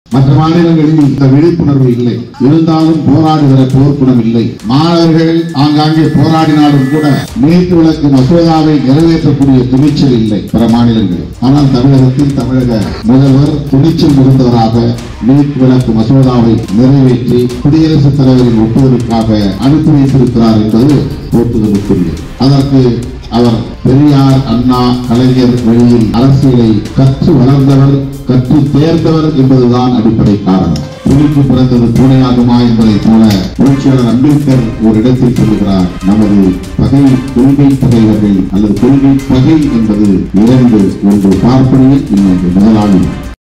மற்ற மாநிலங்களில் இந்த விழிப்புணர்வு இல்லை இருந்தாலும் போராடுகிற போர்க்குணம் இல்லை மாணவர்கள் ஆங்காங்கே போராடினாலும் கூட நீட் விளக்கு மசோதாவை நிறைவேற்றக்கூடிய துணிச்சல் இல்லை பிற மாநிலங்களில் ஆனால் தமிழகத்தில் தமிழக முதல்வர் துணிச்சல் மிகுந்தவராக நீட் விளக்கு மசோதாவை நிறைவேற்றி குடியரசுத் தலைவரின் ஒப்புதலுக்காக அனுப்பி வைத்திருக்கிறார் என்பது போற்றுதலுக்குரியது அதற்கு அவர் பெரியார் அண்ணா கலைஞர் வழியில் அரசியலை கற்று வளர்ந்தவர் கற்று தேர்ந்தவர் என்பதுதான் அடிப்படை காரணம் புலிக்கு பிறந்தது பூனையாகுமா என்பதைப் போல புரட்சியாளர் அம்பேத்கர் ஒரு இடத்தில் சொல்லுகிறார் நமது பகை கொள்கை பகைவர்கள் அல்லது கொள்கை பகை என்பது இரண்டு ஒன்று பார்ப்பனியல் இன்னொன்று முதலாளி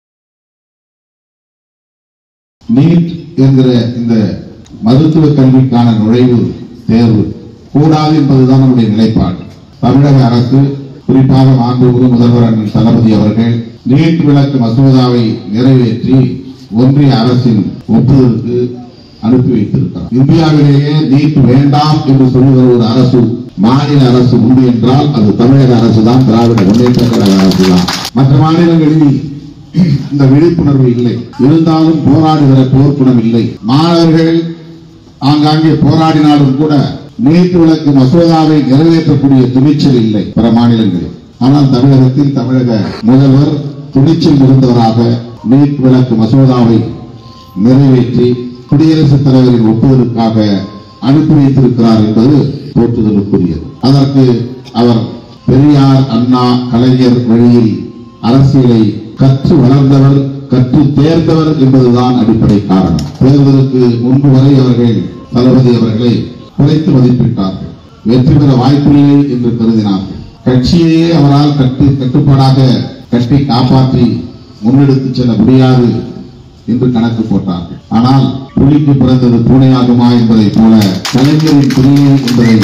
நீட் என்கிற இந்த மருத்துவ கல்விக்கான நுழைவு தேர்வு கூடாது என்பதுதான் நம்முடைய நிலைப்பாடு தமிழக அரசு குறிப்பாக மாண்புமிகு முதல்வர் அண்ணன் தளபதி அவர்கள் நீட் விளக்கு மசோதாவை நிறைவேற்றி ஒன்றிய அரசின் ஒப்புதலுக்கு அனுப்பி வைத்திருக்கிறார் இந்தியாவிலேயே நீட் வேண்டாம் என்று சொல்லுகிற ஒரு அரசு மாநில அரசு உண்டு என்றால் அது தமிழக அரசு தான் திராவிட முன்னேற்ற கழக அரசு தான் மற்ற மாநிலங்களில் இந்த விழிப்புணர்வு இல்லை இருந்தாலும் போராடுகிற போர்க்குணம் இல்லை மாணவர்கள் ஆங்காங்கே போராடினாலும் கூட நீட் விளக்கு மசோதாவை நிறைவேற்றக்கூடிய துணிச்சல் இல்லை பிற மாநிலங்களில் ஆனால் தமிழகத்தில் தமிழக முதல்வர் துணிச்சல் மிகுந்தவராக நீட் விளக்கு மசோதாவை நிறைவேற்றி குடியரசுத் தலைவரின் ஒப்புதலுக்காக அனுப்பி வைத்திருக்கிறார் என்பது போற்றுதலுக்குரியது அதற்கு அவர் பெரியார் அண்ணா கலைஞர் வழியில் அரசியலை கற்று வளர்ந்தவர் கற்று தேர்ந்தவர் என்பதுதான் அடிப்படை காரணம் தேர்தலுக்கு முன்பு வரை அவர்கள் தளபதி அவர்களை குறைத்து மதிப்பிட்டார்கள் வெற்றி பெற வாய்ப்பில்லை என்று கருதினார்கள் கட்சியையே அவரால் கட்டு கட்டுப்பாடாக கட்டி காப்பாற்றி முன்னெடுத்து செல்ல முடியாது என்று கணக்கு போட்டார்கள் ஆனால் புலிக்கு பிறந்தது பூனையாகுமா என்பதைப் போல கலைஞரின் பிரிவு என்பதை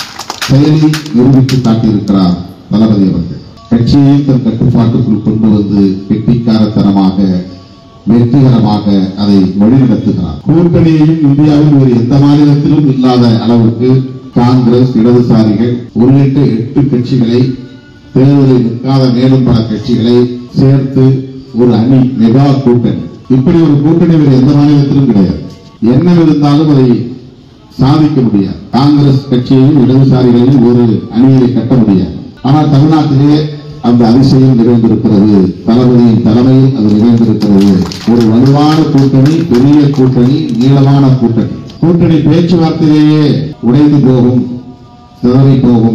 செயலில் நிரூபித்து காட்டியிருக்கிறார் தளபதி அவர்கள் கட்சியை தன் கட்டுப்பாட்டுக்குள் கொண்டு வந்து கெட்டிக்காரத்தனமாக வெற்றிகரமாக அதை வழிநடத்துகிறார் கூட்டணியையும் இந்தியாவில் வேறு எந்த மாநிலத்திலும் இல்லாத அளவுக்கு காங்கிரஸ் இடதுசாரிகள் உள்ளிட்ட எட்டு கட்சிகளை தேர்தலில் நிற்காத மேலும் பல கட்சிகளை சேர்த்து ஒரு அணி மெகா கூட்டணி இப்படி ஒரு கூட்டணி வேறு எந்த மாநிலத்திலும் கிடையாது என்ன இருந்தாலும் அதை சாதிக்க முடியாது காங்கிரஸ் கட்சியையும் இடதுசாரிகளையும் ஒரு அணியை கட்ட முடியாது ஆனால் தமிழ்நாட்டிலே அந்த அதிசயம் நிகழ்ந்திருக்கிறது தளபதியின் தலைமையில் அது நிகழ்ந்திருக்கிறது ஒரு வலுவான கூட்டணி பெரிய கூட்டணி நீளமான கூட்டணி கூட்டணி பேச்சுவார்த்தையிலேயே உடைந்து போகும் சிதறி போகும்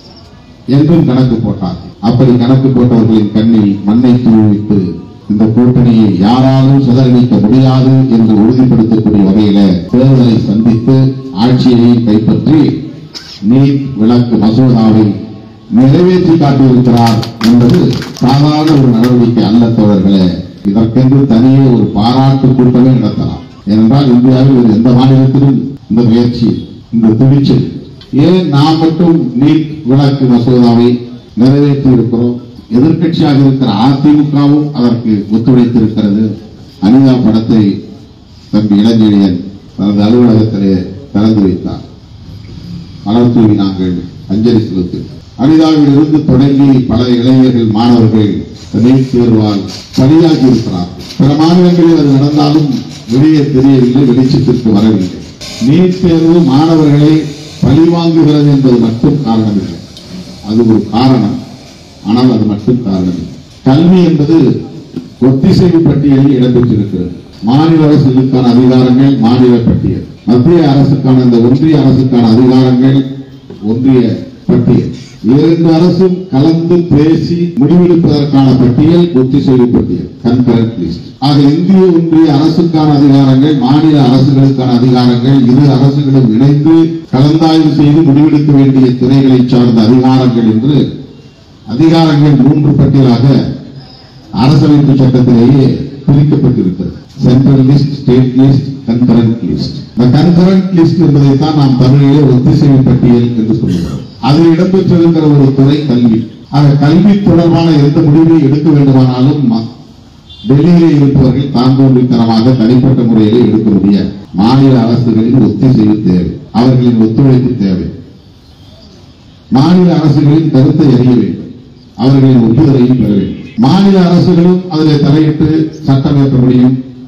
என்றும் கணக்கு போட்டார் அப்படி கணக்கு போட்டவர்களின் கண்ணில் மண்ணை தூவிட்டு இந்த கூட்டணியை யாராலும் சிதறடிக்க முடியாது என்று உறுதிப்படுத்தக்கூடிய வகையில தேர்தலை சந்தித்து ஆட்சியை கைப்பற்றி நீட் விளக்கு மசோதாவை நிறைவேற்றி காட்டியிருக்கிறார் என்பது சாதாரண ஒரு நடவடிக்கை அல்ல தோழர்களே இதற்கென்று தனியே ஒரு பாராட்டு கூட்டமே நடத்தலாம் ஏனென்றால் இந்தியாவில் வேறு எந்த மாநிலத்திலும் இந்த முயற்சி இந்த துணிச்சல் ஏன் நாம் மட்டும் நீட் விளக்கு மசோதாவை நிறைவேற்றி இருக்கிறோம் எதிர்க்கட்சியாக இருக்கிற அதிமுகவும் அதற்கு ஒத்துழைத்திருக்கிறது அனிதா படத்தை தம்பி இளஞ்செழியன் தனது அலுவலகத்திலே திறந்து வைத்தார் மலர் தூவி நாங்கள் அஞ்சலி செலுத்தினோம் அனிதாவில் இருந்து தொடங்கி பல இளைஞர்கள் மாணவர்கள் நீட் தேர்வால் பலியாகி இருக்கிறார் பிற மாநிலங்களில் அது நடந்தாலும் வெளியே தெரியவில்லை வெளிச்சத்திற்கு வரவில்லை நீட் தேர்வு மாணவர்களை பழிவாங்குகிறது என்பது மட்டும் காரணமில்லை அது ஒரு காரணம் ஆனால் அது மட்டும் காரணம் இல்லை. கல்வி என்பது ஒத்திசைவு பட்டியலில் இடம்பெற்றிருக்கிறது மாநில அரசுகளுக்கான அதிகாரங்கள் மாநில பட்டியல் மத்திய அரசுக்கான இந்த ஒன்றிய அரசுக்கான அதிகாரங்கள் ஒன்றிய பட்டியல் இரண்டு அரசும் கலந்து பேசி முடிவெடுப்பதற்கான பட்டியல் ஒத்திசைவு பட்டியல் கன்கரண்ட் லிஸ்ட் ஆக இந்திய ஒன்றிய அரசுக்கான அதிகாரங்கள் மாநில அரசுகளுக்கான அதிகாரங்கள் இரு அரசுகளும் இணைந்து கலந்தாய்வு செய்து முடிவெடுக்க வேண்டிய துறைகளை சார்ந்த அதிகாரங்கள் என்று அதிகாரங்கள் மூன்று பட்டியலாக அரசமைப்பு சட்டத்திலேயே பிரிக்கப்பட்டிருக்கிறது central list state list concurrent list இந்த கன்கரண்ட் லிஸ்ட் என்பதைத்தான் நாம் தமிழிலே ஒத்திசைவு பட்டியல் என்று சொல்லுகிறோம் அதில் இடம்பெற்றிருக்கிற ஒரு துறை கல்வி ஆக கல்வி தொடர்பான எந்த முடிவை எடுக்க வேண்டுமானாலும் ம- டெல்லியிலே இருப்பவர்கள் தாந்தோன்றித்தனமாக தனிப்பட்ட முறையிலே எடுக்க முடியாது மாநில அரசுகளின் ஒத்திசைவு தேவை அவர்களின் ஒத்துழைப்பு தேவை மாநில அரசுகளின் கருத்தை அறிய வேண்டும் அவர்களின் ஒப்புதலையும் பெற வேண்டும் மாநில அரசுகளும் அதில் தலையிட்டு சட்டம் இயற்ற முடியும்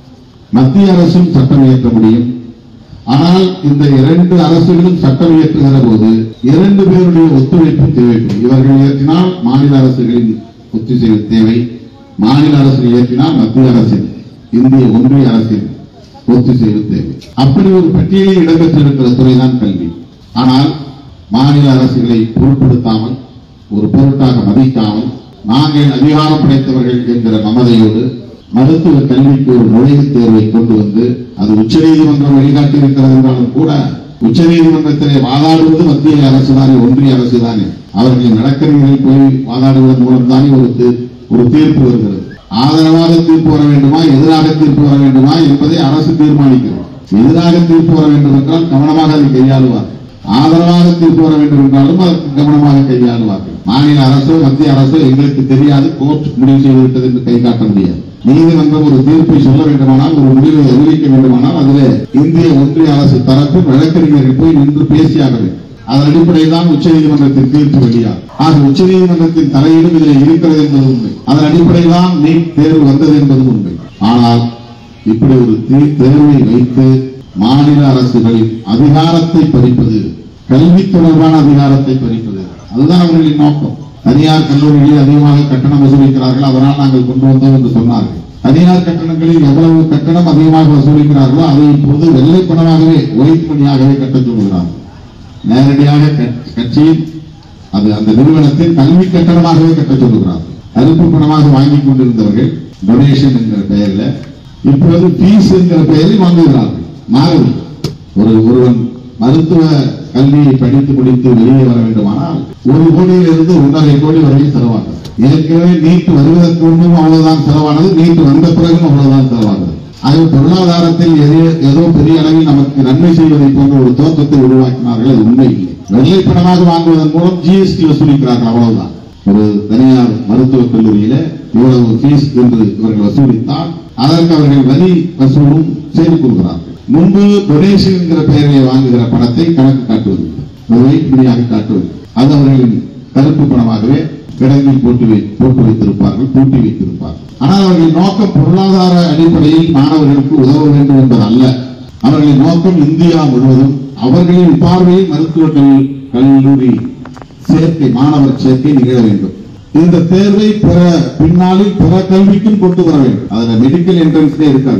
மத்திய அரசும் சட்டம் இயற்ற முடியும் ஆனால் இந்த இரண்டு அரசுகளும் சட்டம் இயற்றுகிற போது இரண்டு பேருடைய ஒத்துழைப்பும் தேவைப்படும் இவர்கள் இயற்றினால் மாநில அரசுகளின் ஒத்துழைப்பு தேவை மாநில அரசு இயற்றினால் மத்திய அரசின் இந்திய ஒன்றிய அரசின் ஒத்துழைப்பு தேவை அப்படி ஒரு பட்டியலில் இடம்பெற்றிருக்கிற துறைதான் கல்வி ஆனால் மாநில அரசுகளை பொருட்படுத்தாமல் ஒரு பொருட்டாக மதிக்காமல் நாங்கள் அதிகாரம் படைத்தவர்கள் என்கிற மமதையோடு மருத்துவ கல்விக்கு ஒரு நுழைவுத் தேர்வை கொண்டு வந்து அது உச்சநீதிமன்றம் வழிகாட்டி இருக்கிறது என்றாலும் கூட உச்சநீதிமன்றத்திலே வாதாடுவது மத்திய அரசுதானே ஒன்றிய அரசுதானே அவர்களின் வழக்கறிஞர்கள் போய் வாதாடுவதன் மூலம் தானே ஒரு தீ- ஒரு தீர்ப்பு வருகிறது ஆதரவாக தீர்ப்பு வர வேண்டுமா எதிராக தீர்ப்பு வர வேண்டுமா என்பதை அரசு தீர்மானிக்கிறது எதிராக தீர்ப்பு வர வேண்டும் என்றால் கவனமாக அதை கையாளுவார் ஆதரவாக தீர்ப்பு வர வேண்டும் என்றாலும் அதற்கு கவனமாக கையாளுவார்கள் மாநில அரசோ மத்திய அரசோ எங்களுக்கு தெரியாது கோர்ட் முடிவு செய்துவிட்டது என்று கை காட்ட முடியாது நீதிமன்றம் ஒரு தீர்ப்பை சொல்ல வேண்டுமானால் ஒரு முடிவை அறிவிக்க வேண்டுமானால் அதிலே இந்திய ஒன்றிய அரசு தரப்பு வழக்கறிஞர்கள் போய் நின்று பேசியாக வேண்டும் அதன் அடிப்படையில் தான் உச்சநீதிமன்றத்தின் தீர்ப்பு வெளியாகும் ஆக உச்சநீதிமன்றத்தின் தலையீடும் இதில் இருக்கிறது என்பது உண்மை அதன் அடிப்படையில் தான் நீட் தேர்வு வந்தது என்பது உண்மை ஆனால் இப்படி ஒரு தீ- தேர்வை வைத்து மாநில அரசுகளின் அதிகாரத்தை பறிப்பது கல்வி தொடர்பான அதிகாரத்தை பறிப்பது அதுதான் அவர்களின் நோக்கம் தனியார் கல்லூரிகளில் அதிகமாக கட்டணம் வசூலிக்கிறார்கள் அதனால் நாங்கள் கொண்டு வந்தோம் என்று சொன்னார்கள் தனியார் கட்டணங்களில் எவ்வளவு கட்டணம் அதிகமாக வசூலிக்கிறார்களோ அதை இப்போது வெள்ளை பணமாகவே ஒயிட் மணியாகவே கட்டச் சொல்கிறார்கள் நேரடியாக கட்- கட்சியின் அது அந்த நிறுவனத்தின் கல்வி கட்டணமாகவே கட்டச் சொல்லுகிறார்கள் கருப்பு பணமாக வாங்கிக் கொண்டிருந்தவர்கள் டொனேஷன் என்கிற பெயரில் இப்போது ஃபீஸ் என்கிற பெயரில் வாங்குகிறார்கள் மாறுது ஒரு ஒருவன் மருத்துவ கல்வியை படித்து முடித்து வெளியே வர வேண்டுமானால் ஒரு கோடியிலிருந்து ஒன்றரை கோடி வரையும் செலவாகும் ஏற்கனவே நீட் வருவதற்கு முன்பும் அவ்வளவுதான் செலவானது நீட் வந்த பிறகும் அவ்வளவுதான் செலவானது ஆகவே பொருளாதாரத்தில் எது- ஏதோ பெரிய அளவில் நமக்கு நன்மை செய்வதை போன்ற ஒரு தோற்றத்தை உருவாக்கினார்கள் அது உண்மை இல்லை வெள்ளை பணமாக வாங்குவதன் மூலம் ஜிஎஸ்டி வசூலிக்கிறார்கள் அவ்வளவுதான் ஒரு தனியார் மருத்துவக் கல்லூரியில இவ்வளவு ஃபீஸ் என்று இவர்கள் வசூலித்தால் அதற்கு அவர்கள் வரி வசூலும் செய்து கொள்கிறார்கள் முன்பு டொனேஷன் என்கிற பெயரிலே வாங்குகிற பணத்தை கணக்கு காட்டுவதில்லை ஒரேபடியாக காட்டுவது அது அவர்களின் கருப்பு பணமாகவே கிடங்கில் போட்டு வை போட்டு வைத்திருப்பார்கள் பூட்டி வைத்திருப்பார்கள் ஆனால் அவர்களின் நோக்கம் பொருளாதார அடிப்படையில் மாணவர்களுக்கு உதவ வேண்டும் என்பது அல்ல அவர்களின் நோக்கம் இந்தியா முழுவதும் அவர்களின் பார்வையில் மருத்துவ கல்- கல்லூரி சேர்க்கை மாணவர் சேர்க்கை நிகழ வேண்டும் இந்த தேர்வை பிற பின்னாளில் பிற கல்விக்கும் கொண்டு வர வேண்டும் அதுல மெடிக்கல் என்ட்ரன்ஸ்ல இருக்காது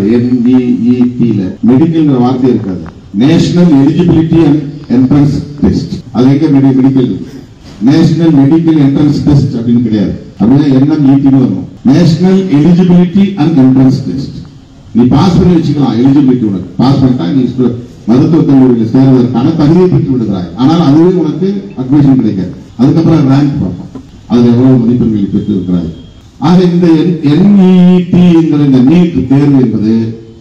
NEET-ல மெடிக்கல் வார்த்தை இருக்காது national eligibility and entrance test அது எங்க medical national medical entrance test அப்படின்னு கிடையாது அப்படின்னா என்எம்இடின்னு வரும் national eligibility and entrance test நீ பாஸ் பண்ணி வச்சுக்கலாம் எலிஜிபிலிட்டி உனக்கு பாஸ் பண்ணிட்டா நீ ஸ்டு- மருத்துவக் கல்லூரியில் சேருவதற்கான தகுதியை பெற்று விடுகிறாய் ஆனால் அதுவே உனக்கு அட்மிஷன் கிடைக்காது அதுக்கப்புறம் ரேங்க் பார்ப்போம் அதுல எவ்வளவு மதிப்பெண்களை பெற்று இருக்கிறாய் ஆக இந்த என்இடி என்கிற இந்த நீட் தேர்வு என்பது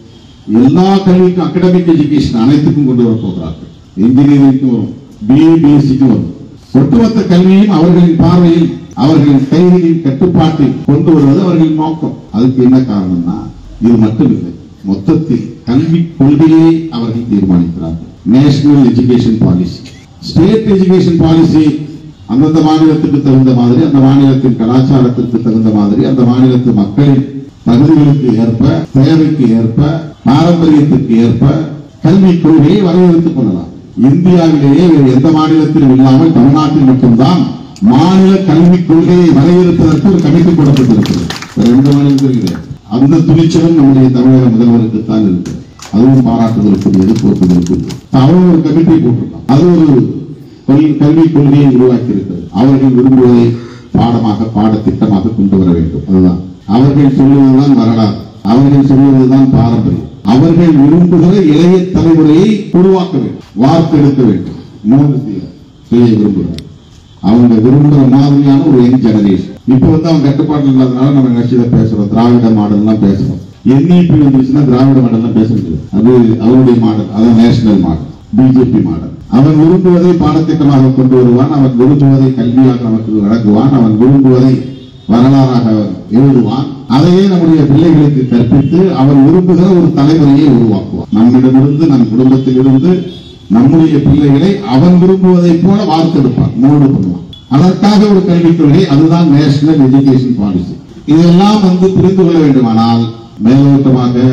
எல்லா கல்விக்கும் அகடமிக் எஜுகேஷன் அனைத்துக்கும் கொண்டு வர போகிறார்கள் இன்ஜினியரிங்க்கும் வரும் பிஏ பிஎஸ்சிக்கும் வரும் ஒட்டுமொத்த கல்வியும் அவர்களின் பார்வையில் அவர்களின் கைகளின் கட்டுப்பாட்டில் கொண்டு வருவது அவர்களின் நோக்கம் அதுக்கு என்ன காரணம்னா இது மட்டுமில்லை மொத்தத்தில் கல்வி கொள்கையை அவர்கள் தீர்மானிக்கிறார்கள் national education policy state education policy அந்தந்த மாநிலத்துக்கு தகுந்த மாதிரி அந்த மாநிலத்தின் கலாச்சாரத்திற்கு தகுந்த மாதிரி அந்த மாநிலத்து மக்களின் தகுதிகளுக்கு ஏற்ப தேவைக்கு ஏற்ப பாரம்பரியத்திற்கு ஏற்ப கல்வி கொள்கையை வரையறுத்துக் கொள்ளலாம் இந்தியாவிலேயே வேறு எந்த மாநிலத்திலும் இல்லாமல் தமிழ்நாட்டில் மட்டும்தான் மாநில கல்விக் கொள்கையை வரையறுப்பதற்கு ஒரு கமிட்டி போடப்பட்டிருக்கிறது வேற எந்த மாநிலத்திலும் கிடையாது அந்த துணிச்சலும் நம்முடைய தமிழக முதல்வருக்கு தான் இருக்கு அதுவும் பாராட்டுதலுக்குரியது போக்குதலுக்குரியது அவரும் ஒரு கமிட்டி போட்டிருக்கான் அது ஒரு கல்- கல்விக் கொள்கையை உருவாக்கி இருக்கிறது அவர்கள் விரும்புவதை பாடமாக பாடத்திட்டமாக கொண்டு வர வேண்டும் அதுதான் அவர்கள் சொல்லுவதுதான் வரலாறு அவர்கள் சொல்லுவதுதான் பாரம்பரியம் அவர்கள் விரும்புகிற இளைய தலைமுறையை உருவாக்க வேண்டும் வார்த்தெடுக்க வேண்டும் மூணு செய்ய- செய்ய விரும்புகிறார் அவங்க விரும்புற மாதிரியான ஒரு யங் ஜெனரேஷன் இப்ப வந்து அவங்க கட்டுப்பாடு இல்லாதனால நம்ம நிகழ்ச்சியில பேசுறோம் திராவிட மாடல்லாம் பேசுறோம் என்இபி வந்துச்சுன்னா திராவிட மாடல்லாம் பேச முடியாது அது அவருடைய மாடல் அதான் நேஷனல் மாடல் பிஜேபி மாடல் அவன் விரும்புவதை பாடத்திட்டமாக கொண்டு வருவான் அவன் விரும்புவதை கல்வியாக நமக்கு வழங்குவான் அவன் விரும்புவதை வரலாறாக அவன் எழுதுவான் அதையே நம்முடைய பிள்ளைகளுக்கு கற்பித்து அவன் விரும்புகிற ஒரு தலைமுறையை உருவாக்குவான் நம்மிடமிருந்து நம் குடும்பத்திலிருந்து நம்முடைய பிள்ளைகளை அவன் விரும்புவதைப் போல வார்த்தெடுப்பான் மோல்டு பண்ணுவான் அதற்காக ஒரு கல்விக் கொள்கை அதுதான் நேஷனல் எஜுகேஷன் பாலிசி இதெல்லாம் வந்து புரிந்து கொள்ள வேண்டுமானால் மேலோட்டமாக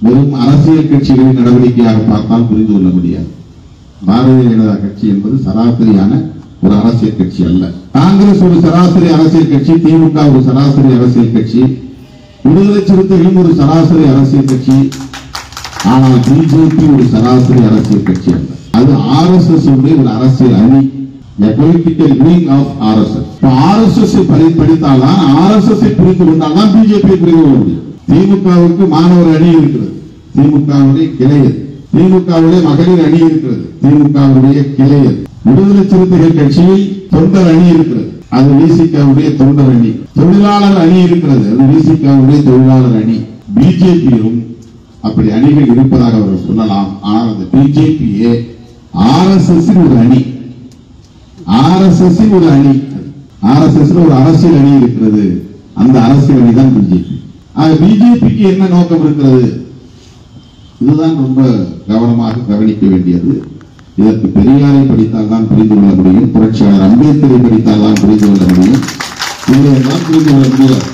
வெறும் அரசியல் கட்சிகளின் நடவடிக்கையாக பார்த்தால் புரிந்து கொள்ள முடியாது பாரதிய ஜனதா கட்சி என்பது சராசரியான ஒரு அரசியல் கட்சி அல்ல காங்கிரஸ் ஒரு சராசரி அரசியல் கட்சி திமுக ஒரு சராசரி அரசியல் கட்சி விடுதலை சிறுத்தைகளும் ஒரு சராசரி அரசியல் கட்சி ஆனால் பிஜேபி ஒரு சராசரி அரசியல் கட்சி அல்ல அது ஆர் எஸ் எஸ் உடைய ஒரு அரசியல் அணி political wing of R S S R S S படித்தால்தான் ஆர் எஸ் எஸ் புரிந்து கொண்டால்தான் பிஜேபி புரிந்து கொள்ள முடியும் திமுகவுக்கு மாணவர் அணி இருக்கிறது திமுகவுடைய கிளை அது. திமுகவுடைய மகளிர் அணி இருக்கிறது திமுகவுடைய கிளை அது. விடுதலை சிறுத்தைகள் கட்சியில் தொண்டர் அணி இருக்கிறது அது விசிகாவுடைய தொண்டர் அணி தொழிலாளர் அணி இருக்கிறது அது விசிகாவுடைய தொழிலாளர் அணி பிஜேபியிலும் அப்படி அணிகள் இருப்பதாக அவர்கள் சொல்லலாம் ஆனால் அந்த பிஜேபியே ஆர்எஸ்எஸ் ஒரு அணி ஆர்எஸ்எஸ் ஒரு அணி ஆர்எஸ்எஸ் ஒரு அரசியல் அணி இருக்கிறது அந்த அரசியல் அணி தான் பிஜேபி பிஜேபிக்கு என்ன நோக்கம் இருக்கிறது இதுதான் ரொம்ப கவனமாக கவனிக்க வேண்டியது இதற்கு பெரியாரை படித்தால் தான் புரிந்து கொள்ள முடியும் புரட்சியாளர் அம்பேத்கரை படித்தால் தான் புரிந்து கொள்ள முடியும் இதையெல்லாம் புரிந்து கொள்ள முடியாது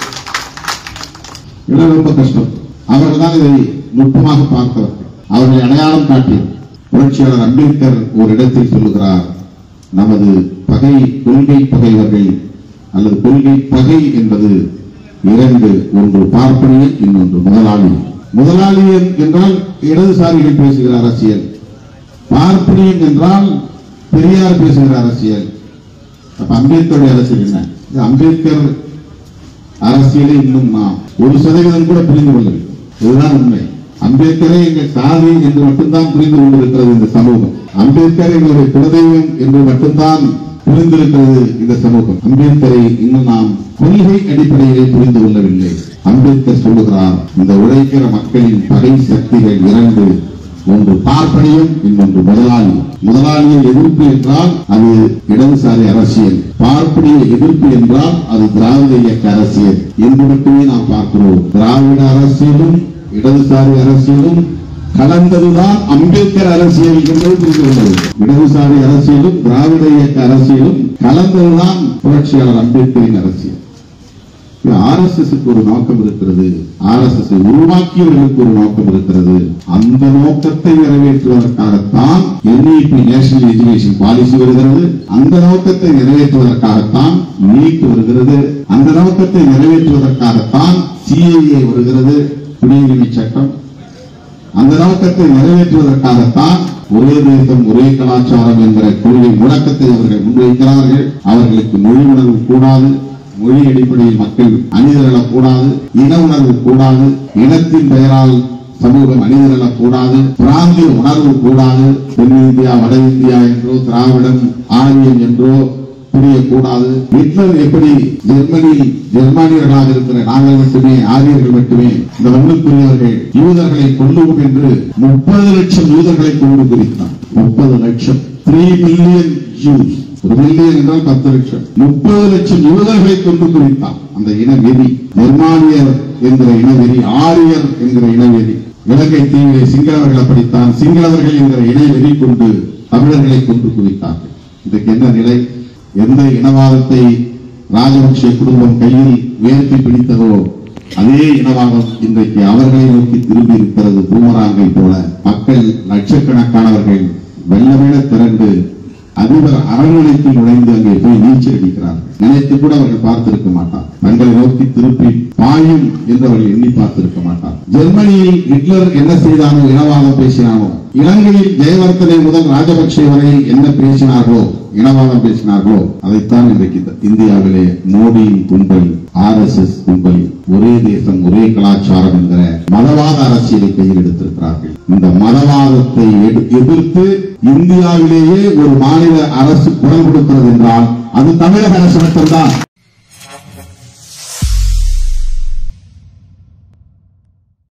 இடம் ரொம்ப கஷ்டம் அவர்கள் தான் இதை நுட்பமாக பார்த்தவர்கள் அவர்களை அடையாளம் காட்டியவர் புரட்சியாளர் அம்பேத்கர் ஒரு இடத்தில் சொல்லுகிறார் நமது பகை கொள்கை பகைவர்கள் அல்லது கொள்கை பகை என்பது இரண்டு ஒன்று பார்ப்பனியன் இன்னொன்று முதலாளியன் முதலாளியன் என்றால் இடதுசாரிகள் பேசுகிற அரசியல் பார்ப்பனியன் என்றால் பெரியார் பேசுகிற அரசியல் அப்ப அம்பேத்கருடைய அரசியல் என்ன இது அம்பேத்கர் அரசியலை இன்னும் நாம் ஒரு சதவீதம் கூட புரிந்து கொள்ளவில்லை இதுதான் உண்மை அம்பேத்கரை எங்கள் சாதி என்று மட்டும்தான் புரிந்து கொண்டிருக்கிறது இந்த சமூகம் அம்பேத்கர் எங்களுடைய குலதெய்வம் என்று மட்டும்தான் புரிந்திருக்கிறது இந்த சமூகம் அம்பேத்கரை இன்னும் நாம் கொள்கை அடிப்படையிலே புரிந்து கொள்ளவில்லை அம்பேத்கர் சொல்லுகிறார் இந்த உழைக்கிற மக்களின் பகை சக்திகள் இரண்டு ஒன்று பார்ப்பனியம் இன்னொன்று முதலாளி முதலாளியை எதிர்ப்பு என்றால் அது இடதுசாரி அரசியல் பார்ப்பனிய எதிர்ப்பு என்றால் அது திராவிட இயக்க அரசியல் என்று மட்டுமே நாம் பார்க்கிறோம் திராவிட அரசியலும் இடதுசாரி அரசியலும் கலந்ததுதான் அம்பேத்கர் அரசியல் என்பது புரிந்து கொண்டது இடதுசாரி அரசியலும் திராவிட இயக்க அரசியலும் கலந்ததுதான் புரட்சியாளர் அம்பேத்கரின் அரசியல் ஆர் எஸ் எஸ் ஒரு நோக்கம் இருக்கிறது ஆர் எஸ் எஸ் உருவாக்கியவர்களுக்கு ஒரு நோக்கம் இருக்கிறது அந்த நோக்கத்தை நிறைவேற்றுவதற்காகத்தான் என்இபி நேஷனல் எஜுகேஷன் பாலிசி வருகிறது அந்த நோக்கத்தை நிறைவேற்றுவதற்காகத்தான் நீட் வருகிறது அந்த நோக்கத்தை நிறைவேற்றுவதற்காகத்தான் சிஏஏ வருகிறது குடியுரிமை சட்டம் அந்த நோக்கத்தை நிறைவேற்றுவதற்காகத்தான் ஒரே தேசம் ஒரே கலாச்சாரம் என்கிற கொள்கை முழக்கத்தை அவர்கள் முன்வைக்கிறார்கள் அவர்களுக்கு மொழி உணர்வு கூடாது மொழி அடிப்படையில் மக்கள் அணிதிரளக்கூடாது இன உணர்வு கூடாது இனத்தின் பெயரால் சமூகம் அணிதிரளக்கூடாது பிராந்திய உணர்வு கூடாது தென்னிந்தியா வட இந்தியா என்றோ திராவிடம் ஆரியம் என்றோ புரியக்கூடாது ஹிட்லர் எப்படி ஜெர்மனி ஜெர்மானியர்களாக இருக்கிற நாங்கள் மட்டுமே ஆரியர்கள் மட்டுமே இந்த மண்ணுக்குரியவர்கள் யூதர்களை கொல்லுவோம் என்று முப்பது லட்சம் யூதர்களை கொண்டு குறித்தார் முப்பது லட்சம் த்ரீ மில்லியன் ஜூஸ் ஒரு மில்லியன் என்றால் பத்து லட்சம் முப்பது லட்சம் யூதர்களை கொண்டு குறித்தான் அந்த இன வெறி ஜெர்மானியர் என்கிற இனவெறி ஆரியர் என்கிற இனவெறி இலங்கை தீவிலே சிங்களவர்கள் அப்படித்தான் சிங்களவர்கள் என்கிற இன வெறி கொண்டு தமிழர்களை கொண்டு குவித்தார்கள் இன்றைக்கு என்ன நிலை எந்த இனவாதத்தை ராஜபக்சே குடும்பம் கையில் உயர்த்தி பிடித்ததோ அதே இனவாதம் இன்றைக்கு அவர்களை நோக்கி திரும்பி இருக்கிறது பூமராங்கை போல மக்கள் லட்சக்கணக்கானவர்கள் வெள்ள வெள்ள திரண்டு அதிபர் அரண்மனைக்கு நுழைந்து அங்கே போய் நீச்சல் அடிக்கிறார்கள் நினைத்து கூட அவர்கள் பார்த்திருக்க மாட்டார் தங்களை நோக்கி திருப்பி பாயும் என்று அவர்கள் எண்ணி பார்த்திருக்க மாட்டார் ஜெர்மனியில் ஹிட்லர் என்ன செய்தானோ இனவாதம் பேசினானோ இலங்கையில் ஜெயவர்த்தனை முதல் ராஜபக்சே வரை என்ன பேசினார்களோ இனவாதம் பேசினார்களோ அதைத்தான் இன்றைக்கு இந்த இந்தியாவிலே மோடியின் கும்பல் ஆர் எஸ் எஸ் கும்பல் ஒரே தேசம் ஒரே கலாச்சாரம் என்கிற மதவாத அரசியலை கையில் எடுத்திருக்கிறார்கள் இந்த மதவாதத்தை எடு- எதிர்த்து இந்தியாவிலேயே ஒரு மாநில அரசு குரல் கொடுக்கிறது என்றால் அது தமிழக அரசு மட்டும்தான்